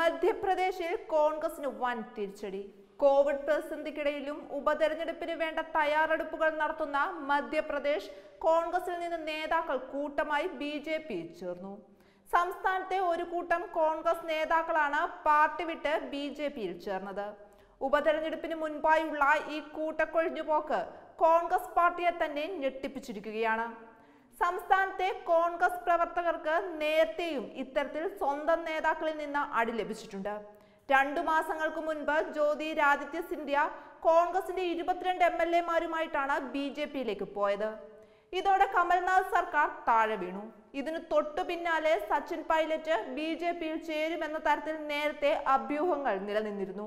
മധ്യപ്രദേശിൽ കോൺഗ്രസിന് വൻ തിരിച്ചടി കോവിഡ് പ്രതിസന്ധിക്കിടയിലും ഉപതെരഞ്ഞെടുപ്പിന് വേണ്ട തയ്യാറെടുപ്പുകൾ നടത്തുന്ന മധ്യപ്രദേശ് കോൺഗ്രസിൽ നിന്ന് നേതാക്കൾ കൂട്ടമായി ബി ജെ പി ചേർന്നു സംസ്ഥാനത്തെ ഒരു കൂട്ടം കോൺഗ്രസ് നേതാക്കളാണ് പാർട്ടി വിട്ട് ബി ജെ പിയിൽ ചേർന്നത് ഉപതെരഞ്ഞെടുപ്പിന് മുൻപായുള്ള ഈ കൂട്ടക്കൊഴിഞ്ഞുപോക്ക് കോൺഗ്രസ് പാർട്ടിയെ തന്നെ ഞെട്ടിപ്പിച്ചിരിക്കുകയാണ് സംസ്ഥാനത്തെ കോൺഗ്രസ് പ്രവർത്തകർക്ക് നേരത്തെയും ഇത്തരത്തിൽ സ്വന്തം നേതാക്കളിൽ നിന്ന് അടി ലഭിച്ചിട്ടുണ്ട് രണ്ടു മാസങ്ങൾക്ക് മുൻപ് ജ്യോതിരാദിത്യ സിന്ധ്യ കോൺഗ്രസിന്റെ ഇരുപത്തിരണ്ട് എം എൽ എമാരുമായിട്ടാണ് ബി ജെ പിയിലേക്ക് പോയത് ഇതോടെ കമൽനാഥ് സർക്കാർ താഴെ വീണു ഇതിനു തൊട്ടു പിന്നാലെ സച്ചിൻ പൈലറ്റ് ബി ജെ പിയിൽ ചേരുമെന്ന തരത്തിൽ നേരത്തെ അഭ്യൂഹങ്ങൾ നിലനിന്നിരുന്നു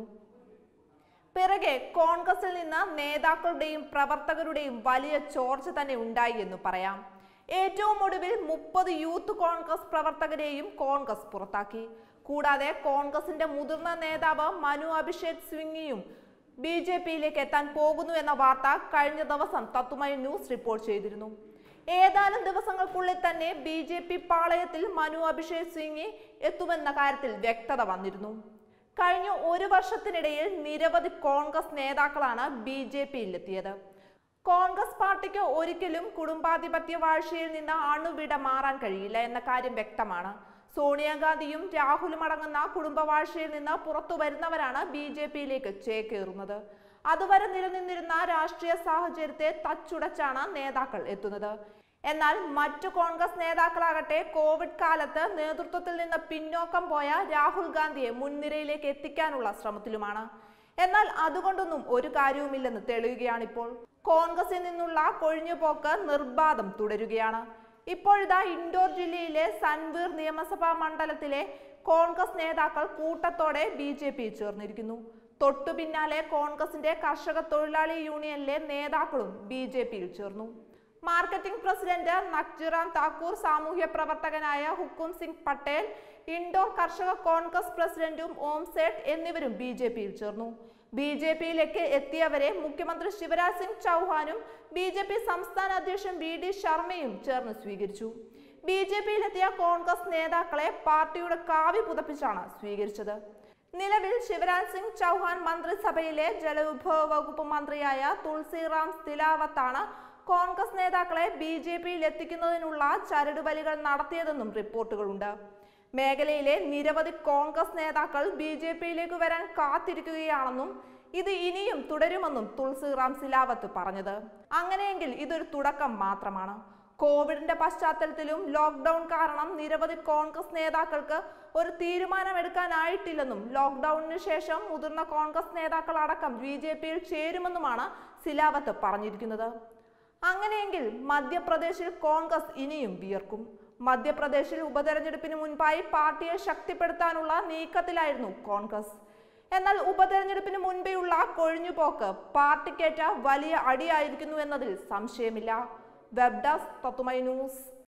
പിറകെ കോൺഗ്രസിൽ നിന്ന് നേതാക്കളുടെയും പ്രവർത്തകരുടെയും വലിയ ചോർച്ച തന്നെ ഉണ്ടായി എന്ന് പറയാം ഏറ്റവും ഒടുവിൽ മുപ്പത് യൂത്ത് കോൺഗ്രസ് പ്രവർത്തകരെയും കോൺഗ്രസ് പുറത്താക്കി കൂടാതെ കോൺഗ്രസിന്റെ മുതിർന്ന നേതാവ് മനു അഭിഷേക് സിംഗിയും ബി ജെ പിയിലേക്ക് എത്താൻ പോകുന്നു എന്ന വാർത്ത കഴിഞ്ഞ ദിവസം തത്തുമൈ ന്യൂസ് റിപ്പോർട്ട് ചെയ്തിരുന്നു ഏതാനും ദിവസങ്ങൾക്കുള്ളിൽ തന്നെ ബി ജെ പി പാളയത്തിൽ മനു അഭിഷേക് സിംഗി എത്തുമെന്ന കാര്യത്തിൽ വ്യക്തത വന്നിരുന്നു കഴിഞ്ഞ ഒരു വർഷത്തിനിടയിൽ നിരവധി കോൺഗ്രസ് നേതാക്കളാണ് ബി ജെ പിയിലെത്തിയത് കോൺഗ്രസ് പാർട്ടിക്ക് ഒരിക്കലും കുടുംബാധിപത്യ വാഴ്ചയിൽ നിന്ന് അണുവിട മാറാൻ കഴിയില്ല എന്ന കാര്യം വ്യക്തമാണ് സോണിയാഗാന്ധിയും രാഹുലും അടങ്ങുന്ന കുടുംബവാഴ്ചയിൽ നിന്ന് പുറത്തു വരുന്നവരാണ് ബി ജെ പിയിലേക്ക് ചേക്കേറുന്നത് അതുവരെ നിലനിന്നിരുന്ന രാഷ്ട്രീയ സാഹചര്യത്തെ തച്ചുടച്ചാണ് നേതാക്കൾ എത്തുന്നത് എന്നാൽ മറ്റു കോൺഗ്രസ് നേതാക്കളാകട്ടെ കോവിഡ് കാലത്ത് നേതൃത്വത്തിൽ നിന്ന് പിന്നോക്കം പോയ രാഹുൽ ഗാന്ധിയെ മുൻനിരയിലേക്ക് എത്തിക്കാനുള്ള ശ്രമത്തിലുമാണ് എന്നാൽ അതുകൊണ്ടൊന്നും ഒരു കാര്യവുമില്ലെന്ന് തെളിയുകയാണിപ്പോൾ കോൺഗ്രസിൽ നിന്നുള്ള കൊഴിഞ്ഞുപോക്ക് നിർബാധം തുടരുകയാണ് ഇപ്പോഴിതാ ഇൻഡോർ ജില്ലയിലെ സൻവീർ നിയമസഭാ മണ്ഡലത്തിലെ കോൺഗ്രസ് നേതാക്കൾ കൂട്ടത്തോടെ ബി ജെ പി ചേർന്നിരിക്കുന്നു തൊട്ടു പിന്നാലെ കോൺഗ്രസിന്റെ കർഷക തൊഴിലാളി യൂണിയനിലെ നേതാക്കളും ബി ജെ പിയിൽ ചേർന്നു മാർക്കറ്റിംഗ് പ്രസിഡന്റ് നക്ജിറാം താക്കൂർ സാമൂഹ്യ പ്രവർത്തകനായ ഹുക്കും സിംഗ് പട്ടേൽ ഇൻഡോർ കർഷക കോൺഗ്രസ് പ്രസിഡന്റും ഓം സേഠ് എന്നിവരും ബി ജെ പിയിൽ ചേർന്നു ബി ജെ പിയിലേക്ക് എത്തിയവരെ മുഖ്യമന്ത്രി ശിവരാജ് സിംഗ് ചൗഹാനും ബി ജെ പി സംസ്ഥാന അധ്യക്ഷൻ വി ഡി ശർമ്മയും ചേർന്ന് സ്വീകരിച്ചു ബി ജെ പിയിലെത്തിയ കോൺഗ്രസ് നേതാക്കളെ പാർട്ടിയുടെ കാവി പുതപ്പിച്ചാണ് സ്വീകരിച്ചത് നിലവിൽ ശിവരാജ് സിംഗ് ചൗഹാൻ മന്ത്രിസഭയിലെ ജലവിഭവ വകുപ്പ് മന്ത്രിയായ തുൾസിറാം സ്ഥിലാവത്താണ് കോൺഗ്രസ് നേതാക്കളെ ബി ജെ പിയിൽ എത്തിക്കുന്നതിനുള്ള ചരടുവലികൾ നടത്തിയതെന്നും റിപ്പോർട്ടുകളുണ്ട് മേഖലയിലെ നിരവധി കോൺഗ്രസ് നേതാക്കൾ ബി ജെ പിയിലേക്ക് വരാൻ കാത്തിരിക്കുകയാണെന്നും ഇത് ഇനിയും തുടരുമെന്നും തുൾസിറാം സിലാവത്ത് പറഞ്ഞത് അങ്ങനെയെങ്കിൽ ഇതൊരു തുടക്കം മാത്രമാണ് കോവിഡിന്റെ പശ്ചാത്തലത്തിലും ലോക്ക്ഡൌൺ കാരണം നിരവധി കോൺഗ്രസ് നേതാക്കൾക്ക് ഒരു തീരുമാനമെടുക്കാനായിട്ടില്ലെന്നും ലോക്ക്ഡൌണിന് ശേഷം മുതിർന്ന കോൺഗ്രസ് നേതാക്കൾ അടക്കം ബി ജെ പിയിൽ ചേരുമെന്നുമാണ് സിലാവത്ത് പറഞ്ഞിരിക്കുന്നത് അങ്ങനെയെങ്കിൽ മധ്യപ്രദേശിൽ കോൺഗ്രസ് ഇനിയും വിയർക്കും മധ്യപ്രദേശിൽ ഉപതെരഞ്ഞെടുപ്പിന് മുൻപായി പാർട്ടിയെ ശക്തിപ്പെടുത്താനുള്ള നീക്കത്തിലായിരുന്നു കോൺഗ്രസ് എന്നാൽ ഉപതെരഞ്ഞെടുപ്പിന് മുൻപേയുള്ള കൊഴിഞ്ഞുപോക്ക് പാർട്ടിക്കേറ്റ വലിയ അടിയായിരിക്കുന്നു എന്നതിൽ സംശയമില്ല വെബ് ഡെസ്ക് തത്തുമൈ ന്യൂസ്